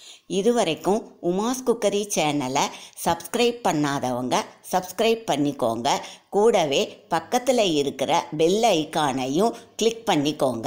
இதுவரைக்கும் உமாஸ் குக்கரி சேனலை சப்ஸ்கிரைப் பண்ணாதவங்க சப்ஸ்கிரைப் பண்ணிக்கோங்க கூடவே பக்கத்தில் இருக்கிற பெல் ஐக்கானையும் கிளிக் பண்ணிக்கோங்க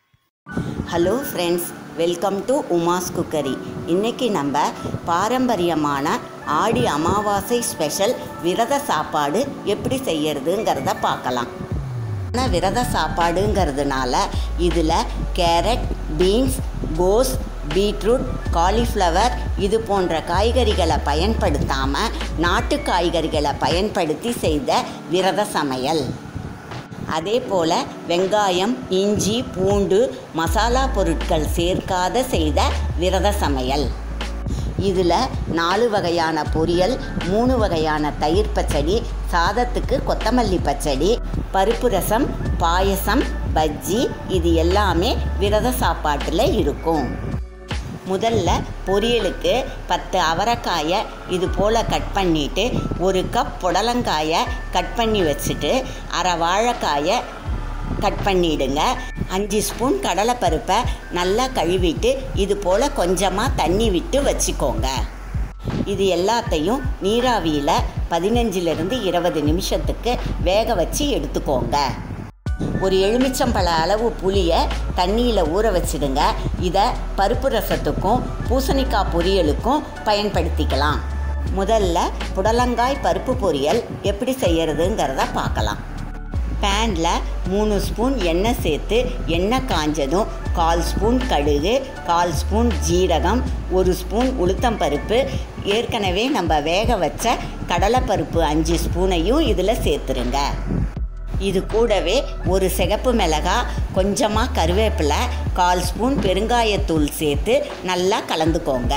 hello friends welcome to Uma's cookery இன்றைக்கி நம்ம பாரம்பரியமான ஆடி அமாவாசை ஸ்பெஷல் விரத சாப்பாடு எப்படி செய்யறதுங்கிறத பார்க்கலாம் ஆனால் விரத சாப்பாடுங்கிறதுனால இதில் கேரட் பீன்ஸ் கோஸ் பீட்ரூட் காலிஃப்ளவர் இது போன்ற காய்கறிகளை பயன்படுத்தாமல் நாட்டு காய்கறிகளை பயன்படுத்தி செய்த விரத சமையல் அதே போல் வெங்காயம் இஞ்சி பூண்டு மசாலா பொருட்கள் சேர்க்காத செய்த விரத சமையல் இதில் நாலு வகையான பொரியல் மூணு வகையான தயிர் பச்சடி சாதத்துக்கு கொத்தமல்லி பச்சடி பருப்பு ரசம் பாயசம் பஜ்ஜி இது எல்லாமே விரத சாப்பாட்டில் இருக்கும் முதல்ல பொரியலுக்கு பத்து அவரைக்காயை இது போல் கட் பண்ணிவிட்டு ஒரு கப் புடலங்காயை கட் பண்ணி வச்சுட்டு அரை வாழைக்காயை கட் பண்ணிவிடுங்க அஞ்சு ஸ்பூன் கடலைப்பருப்பை நல்லா கழுவிட்டு இது போல் கொஞ்சமாக தண்ணி விட்டு வச்சுக்கோங்க இது எல்லாத்தையும் நீராவியில் பதினஞ்சிலிருந்து இருபது நிமிஷத்துக்கு வேக வச்சு எடுத்துக்கோங்க ஒரு எலுமிச்சம்பழ அளவு புளியை தண்ணியில் ஊற வச்சிடுங்க இதை பருப்பு ரசத்துக்கும் பூசணிக்காய் பொரியலுக்கும் பயன்படுத்திக்கலாம் முதல்ல புடலங்காய் பருப்பு பொரியல் எப்படி செய்யறதுங்கிறத பார்க்கலாம் பேனில் மூணு ஸ்பூன் எண்ணெய் சேர்த்து எண்ணெய் காஞ்சதும் கால் ஸ்பூன் கடுகு கால் ஸ்பூன் ஜீரகம் ஒரு ஸ்பூன் உளுத்தம்பருப்பு ஏற்கனவே நம்ம வேக வச்ச கடலைப்பருப்பு அஞ்சு ஸ்பூனையும் இதில் சேர்த்துருங்க இது கூடவே ஒரு சிகப்பு மிளகாய் கொஞ்சமாக கருவேப்பிலை கால் ஸ்பூன் பெருங்காயத்தூள் சேர்த்து நல்லா கலந்துக்கோங்க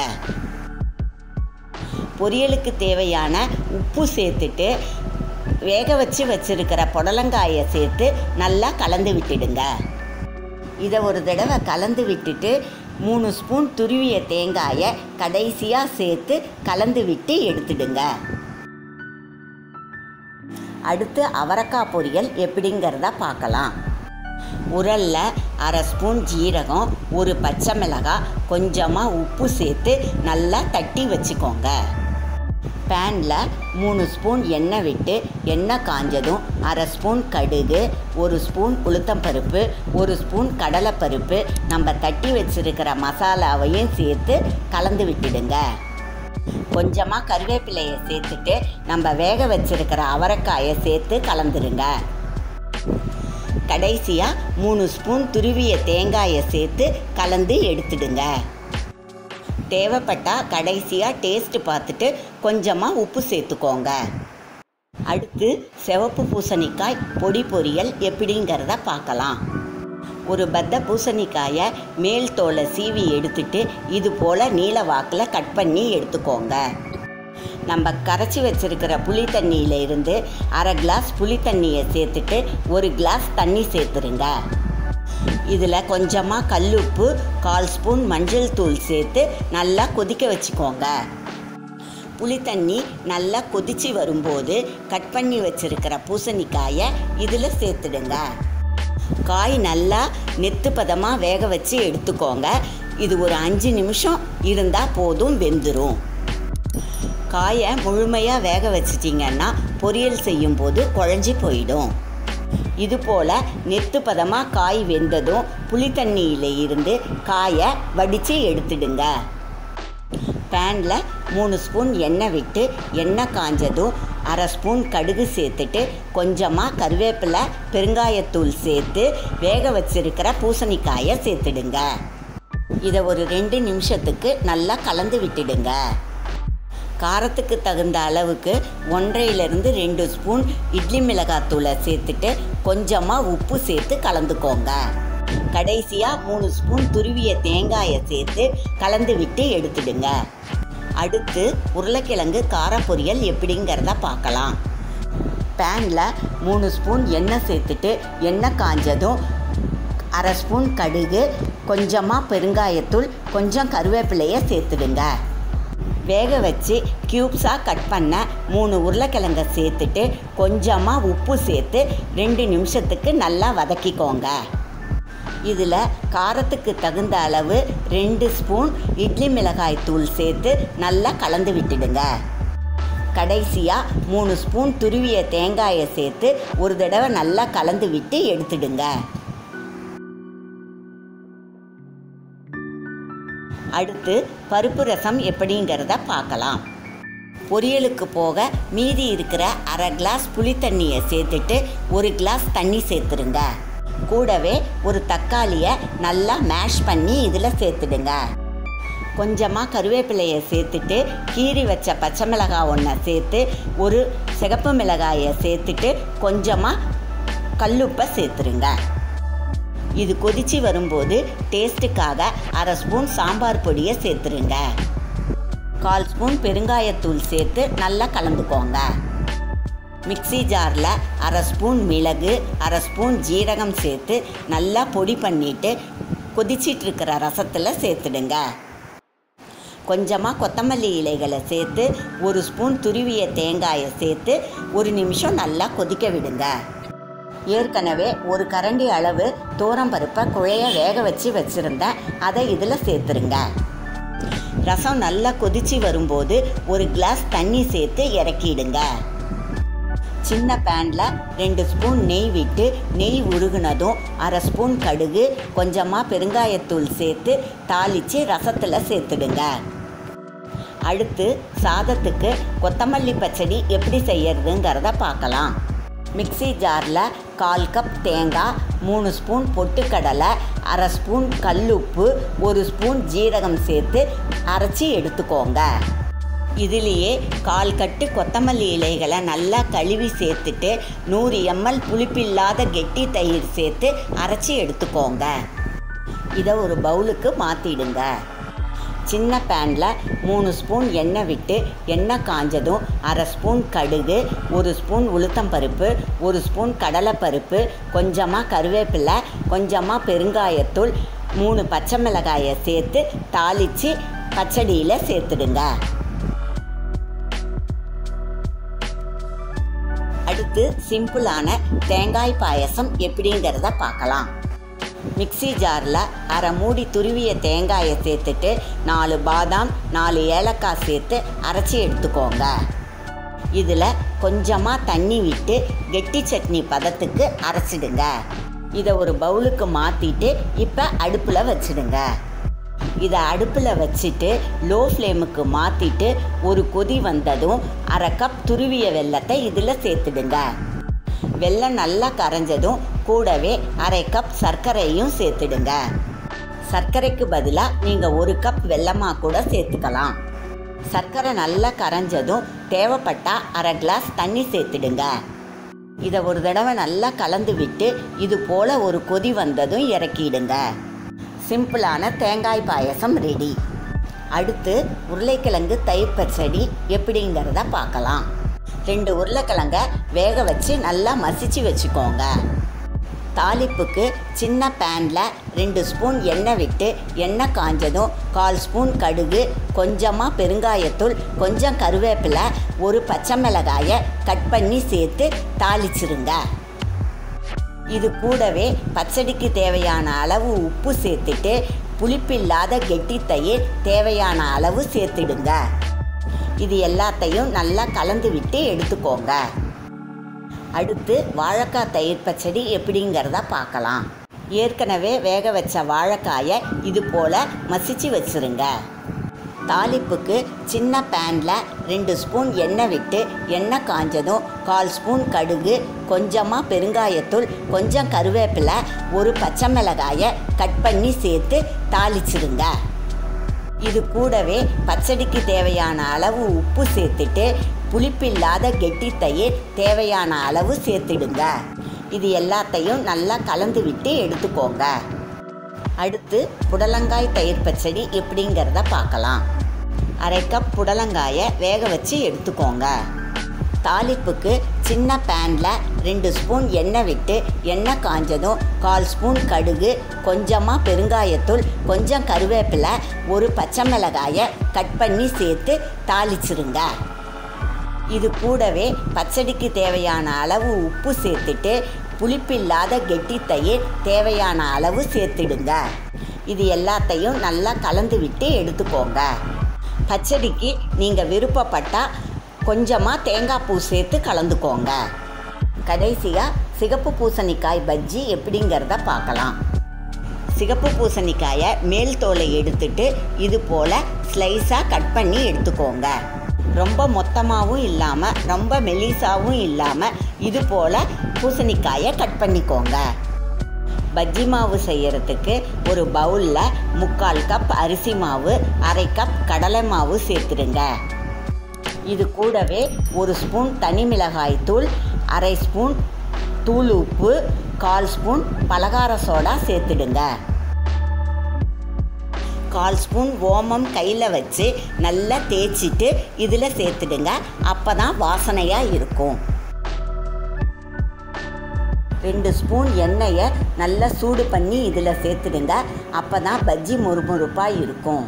பொரியலுக்கு தேவையான உப்பு சேர்த்துட்டு வேக வச்சு வச்சுருக்கிற புடலங்காயை சேர்த்து நல்லா கலந்து விட்டுடுங்க இதை ஒரு தடவை கலந்து விட்டுட்டு மூணு ஸ்பூன் துருவிய தேங்காயை கடைசியாக சேர்த்து கலந்து விட்டு எடுத்துடுங்க அடுத்து அவரக்காய் பொரியல் எப்படிங்கிறத பார்க்கலாம் உரலில் அரை ஸ்பூன் ஜீரகம் ஒரு பச்சை மிளகாய் கொஞ்சமாக உப்பு சேர்த்து நல்லா தட்டி வச்சுக்கோங்க பேனில் மூணு ஸ்பூன் எண்ணெய் விட்டு எண்ணெய் காஞ்சதும் அரை ஸ்பூன் கடுகு ஒரு ஸ்பூன் உளுத்தம்பருப்பு ஒரு ஸ்பூன் கடலைப்பருப்பு நம்ம தட்டி வச்சுருக்கிற மசாலாவையும் சேர்த்து கலந்து விட்டுடுங்க கொஞ்சமாக கருவேப்பிலையை சேர்த்துட்டு நம்ம வேக வச்சிருக்கிற அவரைக்காயை சேர்த்து கலந்துருங்க கடைசியாக மூணு ஸ்பூன் துருவிய தேங்காயை சேர்த்து கலந்து எடுத்துடுங்க தேவைப்பட்டால் கடைசியாக டேஸ்ட்டு பார்த்துட்டு கொஞ்சமாக உப்பு சேர்த்துக்கோங்க அடுத்து சிவப்பு பூசணிக்காய் பொடி பொரியல் எப்படிங்கிறத பார்க்கலாம் ஒரு பத்த பூசணிக்காயை மேல் தோலை சீவி எடுத்துட்டு இது போல் நீல வாக்கில் கட் பண்ணி எடுத்துக்கோங்க நம்ம கரைச்சி வச்சுருக்கிற புளி தண்ணியில் இருந்து அரை கிளாஸ் புளி தண்ணியை சேர்த்துட்டு ஒரு கிளாஸ் தண்ணி சேர்த்துருங்க இதில் கொஞ்சமாக கல்லுப்பு கால் ஸ்பூன் மஞ்சள் தூள் சேர்த்து நல்லா கொதிக்க வச்சுக்கோங்க புளி தண்ணி நல்லா கொதித்து வரும்போது கட் பண்ணி வச்சுருக்கிற பூசணிக்காயை இதில் சேர்த்துடுங்க காய் நல்லா நெத்து பதமாக வேக வச்சு எடுத்துக்கோங்க இது ஒரு அஞ்சு நிமிஷம் இருந்தால் போதும் வெந்துடும் காயை முழுமையாக வேக வச்சிட்டிங்கன்னா பொரியல் செய்யும்போது குழஞ்சி போயிடும் இது போல் நெத்து பதமாக காய் வெந்ததும் புளி தண்ணியில் இருந்து காயை வடித்து எடுத்துடுங்க பேனில் மூணு ஸ்பூன் எண்ணெய் விட்டு எண்ணெய் காஞ்சதும் அரை ஸ்பூன் கடுகு சேர்த்துட்டு கொஞ்சமாக கருவேப்பிலை பெருங்காயத்தூள் சேர்த்து வேக வச்சிருக்கிற பூசணிக்காயை சேர்த்துடுங்க இதை ஒரு ரெண்டு நிமிஷத்துக்கு நல்லா கலந்து விட்டுடுங்க காரத்துக்கு தகுந்த அளவுக்கு ஒன்றையிலேருந்து ரெண்டு ஸ்பூன் இட்லி மிளகாத்தூளை சேர்த்துட்டு கொஞ்சமாக உப்பு சேர்த்து கலந்துக்கோங்க கடைசியாக மூணு ஸ்பூன் துருவிய தேங்காயை சேர்த்து கலந்து விட்டு எடுத்துடுங்க அடுத்து உருளைக்கிழங்கு கார பொரியல் எப்படிங்கிறத பார்க்கலாம் பேனில் மூணு ஸ்பூன் எண்ணெய் சேர்த்துட்டு எண்ணெய் காஞ்சதும் அரை ஸ்பூன் கடுகு கொஞ்சமாக பெருங்காயத்தூள் கொஞ்சம் கருவேப்பிலையை சேர்த்துடுங்க வேக வச்சு க்யூப்ஸாக கட் பண்ண மூணு உருளைக்கிழங்க சேர்த்துட்டு கொஞ்சமாக உப்பு சேர்த்து ரெண்டு நிமிஷத்துக்கு நல்லா வதக்கிக்கோங்க இதில் காரத்துக்கு தகுந்த அளவு ரெண்டு ஸ்பூன் இட்லி மிளகாய் தூள் சேர்த்து நல்லா கலந்து விட்டுடுங்க கடைசியாக மூணு ஸ்பூன் துருவிய தேங்காயை சேர்த்து ஒரு தடவை நல்லா கலந்து விட்டு எடுத்துடுங்க அடுத்து பருப்பு ரசம் எப்படிங்கிறத பார்க்கலாம் பொரியலுக்கு போக மீதி இருக்கிற அரை கிளாஸ் புளி தண்ணியை சேர்த்துட்டு ஒரு கிளாஸ் தண்ணி சேர்த்துருங்க கூடவே ஒரு தக்காளியை நல்லா மேஷ் பண்ணி இதில் சேர்த்துடுங்க கொஞ்சமாக கருவேப்பிலையை சேர்த்துட்டு கீறி வச்ச பச்சை மிளகாய் ஒன்றை சேர்த்து ஒரு சிகப்பு மிளகாயை சேர்த்துட்டு கொஞ்சமாக கல்லுப்பை சேர்த்துருங்க இது கொதிச்சு வரும்போது டேஸ்ட்டுக்காக அரை ஸ்பூன் சாம்பார் பொடியை சேர்த்துருங்க கால் ஸ்பூன் பெருங்காயத்தூள் சேர்த்து நல்லா கலந்துக்கோங்க மிக்ஸி ஜாரில் அரை ஸ்பூன் மிளகு அரை ஸ்பூன் ஜீரகம் சேர்த்து நல்லா பொடி பண்ணிவிட்டு கொதிச்சிட்டு இருக்கிற ரசத்தில் சேர்த்துடுங்க கொஞ்சமாக கொத்தமல்லி இலைகளை சேர்த்து ஒரு ஸ்பூன் துருவிய தேங்காயை சேர்த்து ஒரு நிமிஷம் நல்லா கொதிக்க விடுங்க ஏற்கனவே ஒரு கரண்டி அளவு பருப்பை குழைய வேக வச்சு வச்சுருந்தேன் அதை இதில் சேர்த்துருங்க ரசம் நல்லா கொதிச்சு வரும்போது ஒரு கிளாஸ் தண்ணி சேர்த்து இறக்கிடுங்க சின்ன பேனில் ரெண்டு ஸ்பூன் நெய் விட்டு நெய் உருகுனதும் அரை ஸ்பூன் கடுகு கொஞ்சமாக பெருங்காயத்தூள் சேர்த்து தாளித்து ரசத்தில் சேர்த்துடுங்க அடுத்து சாதத்துக்கு கொத்தமல்லி பச்சடி எப்படி செய்யறதுங்கிறத பார்க்கலாம் மிக்ஸி ஜாரில் கால் கப் தேங்காய் மூணு ஸ்பூன் பொட்டுக்கடலை அரை ஸ்பூன் கல்லுப்பு ஒரு ஸ்பூன் ஜீரகம் சேர்த்து அரைச்சி எடுத்துக்கோங்க இதுலேயே கால் கட்டு கொத்தமல்லி இலைகளை நல்லா கழுவி சேர்த்துட்டு நூறு எம்எல் புளிப்பில்லாத கெட்டி தயிர் சேர்த்து அரைச்சி எடுத்துக்கோங்க இதை ஒரு பவுலுக்கு மாற்றிடுங்க சின்ன பேனில் மூணு ஸ்பூன் எண்ணெய் விட்டு எண்ணெய் காஞ்சதும் அரை ஸ்பூன் கடுகு ஒரு ஸ்பூன் உளுத்தம்பருப்பு ஒரு ஸ்பூன் கடலைப்பருப்பு கொஞ்சமாக கருவேப்பிலை கொஞ்சமாக பெருங்காயத்தூள் மூணு பச்சை மிளகாயை சேர்த்து தாளித்து பச்சடியில் சேர்த்துடுங்க அடுத்து சிம்பிளான தேங்காய் பாயசம் எப்படிங்கிறத பார்க்கலாம் மிக்ஸி ஜாரில் அரை மூடி துருவிய தேங்காயை சேர்த்துட்டு நாலு பாதாம் நாலு ஏலக்காய் சேர்த்து அரைச்சி எடுத்துக்கோங்க இதில் கொஞ்சமாக தண்ணி விட்டு கெட்டி சட்னி பதத்துக்கு அரைச்சிடுங்க இதை ஒரு பவுலுக்கு மாற்றிட்டு இப்போ அடுப்பில் வச்சிடுங்க இதை அடுப்பில் வச்சுட்டு லோ ஃப்ளேமுக்கு மாற்றிட்டு ஒரு கொதி வந்ததும் அரை கப் துருவிய வெல்லத்தை இதில் சேர்த்துடுங்க வெல்லம் நல்லா கரைஞ்சதும் கூடவே அரை கப் சர்க்கரையும் சேர்த்துடுங்க சர்க்கரைக்கு பதிலாக நீங்கள் ஒரு கப் வெல்லமாக கூட சேர்த்துக்கலாம் சர்க்கரை நல்லா கரைஞ்சதும் தேவைப்பட்டால் அரை கிளாஸ் தண்ணி சேர்த்துடுங்க இதை ஒரு தடவை நல்லா கலந்து விட்டு இது போல் ஒரு கொதி வந்ததும் இறக்கிடுங்க சிம்பிளான தேங்காய் பாயசம் ரெடி அடுத்து உருளைக்கிழங்கு தயிர் பச்சடி எப்படிங்கிறத பார்க்கலாம் ரெண்டு உருளைக்கிழங்க வேக வச்சு நல்லா மசிச்சு வச்சுக்கோங்க தாளிப்புக்கு சின்ன பேனில் ரெண்டு ஸ்பூன் எண்ணெய் விட்டு எண்ணெய் காஞ்சதும் கால் ஸ்பூன் கடுகு கொஞ்சமாக பெருங்காயத்தூள் கொஞ்சம் கருவேப்பிலை ஒரு பச்சை மிளகாயை கட் பண்ணி சேர்த்து தாளிச்சிருங்க இது கூடவே பச்சடிக்கு தேவையான அளவு உப்பு சேர்த்துட்டு புளிப்பில்லாத கெட்டி தயிர் தேவையான அளவு சேர்த்துடுங்க இது எல்லாத்தையும் நல்லா கலந்து விட்டு எடுத்துக்கோங்க அடுத்து வாழைக்காய் தயிர் பச்சடி எப்படிங்கிறத பார்க்கலாம் ஏற்கனவே வேக வச்ச வாழைக்காயை இது போல் மசிச்சு வச்சுருங்க தாளிப்புக்கு சின்ன பேனில் ரெண்டு ஸ்பூன் எண்ணெய் விட்டு எண்ணெய் காஞ்சதும் கால் ஸ்பூன் கடுகு கொஞ்சமாக பெருங்காயத்தூள் கொஞ்சம் கருவேப்பிலை ஒரு பச்சை மிளகாயை கட் பண்ணி சேர்த்து தாளிச்சிருங்க இது கூடவே பச்சடிக்கு தேவையான அளவு உப்பு சேர்த்துட்டு புளிப்பில்லாத கெட்டி தயிர் தேவையான அளவு சேர்த்துடுங்க இது எல்லாத்தையும் நல்லா கலந்து விட்டு எடுத்துக்கோங்க அடுத்து புடலங்காய் தயிர் பச்சடி எப்படிங்கிறத பார்க்கலாம் அரை கப் புடலங்காயை வேக வச்சு எடுத்துக்கோங்க தாளிப்புக்கு சின்ன பேனில் ரெண்டு ஸ்பூன் எண்ணெய் விட்டு எண்ணெய் காஞ்சதும் கால் ஸ்பூன் கடுகு கொஞ்சமாக பெருங்காயத்தூள் கொஞ்சம் கருவேப்பிலை ஒரு பச்சை மிளகாயை கட் பண்ணி சேர்த்து தாளிச்சிருங்க இது கூடவே பச்சடிக்கு தேவையான அளவு உப்பு சேர்த்துட்டு புளிப்பில்லாத கெட்டி தயிர் தேவையான அளவு சேர்த்துடுங்க இது எல்லாத்தையும் நல்லா கலந்து விட்டு எடுத்துக்கோங்க பச்சடிக்கு நீங்கள் விருப்பப்பட்டால் கொஞ்சமாக தேங்காய் பூ சேர்த்து கலந்துக்கோங்க கடைசியாக சிகப்பு பூசணிக்காய் பஜ்ஜி எப்படிங்கிறத பார்க்கலாம் சிகப்பு பூசணிக்காயை மேல் தோலை எடுத்துட்டு இது போல் ஸ்லைஸாக கட் பண்ணி எடுத்துக்கோங்க ரொம்ப மொத்தமாகவும் இல்லாமல் ரொம்ப மெலிசாவும் இல்லாமல் இது போல் பூசணிக்காயை கட் பண்ணிக்கோங்க பஜ்ஜி மாவு செய்யறதுக்கு ஒரு பவுலில் முக்கால் கப் அரிசி மாவு அரை கப் கடலை மாவு சேர்த்துடுங்க இது கூடவே ஒரு ஸ்பூன் தனி மிளகாய் தூள் அரை ஸ்பூன் தூள் உப்பு கால் ஸ்பூன் பலகார சோடா சேர்த்துடுங்க கால் ஸ்பூன் ஓமம் கையில் வச்சு நல்லா தேய்ச்சிட்டு இதில் சேர்த்துடுங்க அப்போ தான் வாசனையாக இருக்கும் ரெண்டு ஸ்பூன் எண்ணெயை நல்லா சூடு பண்ணி இதில் சேர்த்துடுங்க அப்போ தான் பஜ்ஜி முறுமுறுப்பாக இருக்கும்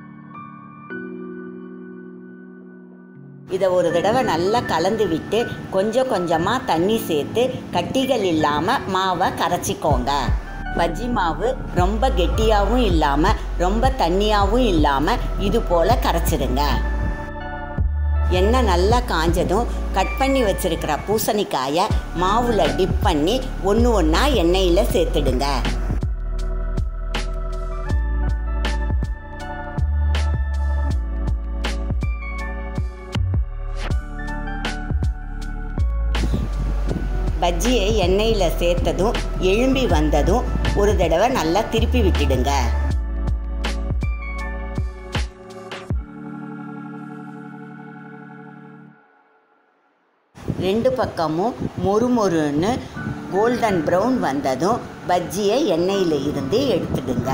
இதை ஒரு தடவை நல்லா கலந்து விட்டு கொஞ்சம் கொஞ்சமாக தண்ணி சேர்த்து கட்டிகள் இல்லாமல் மாவை கரைச்சிக்கோங்க பஜ்ஜி மாவு ரொம்ப கெட்டியாகவும் இல்லாமல் ரொம்ப தண்ணியாகவும் இல்லாமல் இது போல் கரைச்சிடுங்க எண்ணெய் நல்லா காஞ்சதும் கட் பண்ணி வச்சுருக்கிற பூசணிக்காயை மாவில் டிப் பண்ணி ஒன்று ஒன்றா எண்ணெயில் சேர்த்துடுங்க பஜ்ஜியை எண்ணெயில் சேர்த்ததும் எழும்பி வந்ததும் ஒரு தடவை நல்லா திருப்பி விட்டுடுங்க ரெண்டு பக்கமும் மொறுமொறுன்னு கோல்டன் ப்ரௌன் வந்ததும் பஜ்ஜியை எண்ணெயில் இருந்து எடுத்துடுங்க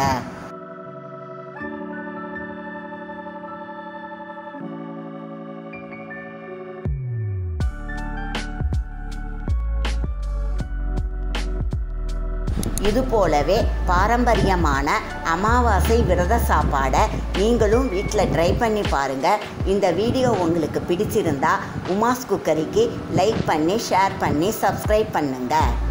இது போலவே பாரம்பரியமான அமாவாசை விரத சாப்பாடை நீங்களும் வீட்டில் ட்ரை பண்ணி பாருங்கள் இந்த வீடியோ உங்களுக்கு பிடிச்சிருந்தா உமாஸ் குக்கரிக்கு லைக் பண்ணி ஷேர் பண்ணி சப்ஸ்கிரைப் பண்ணுங்கள்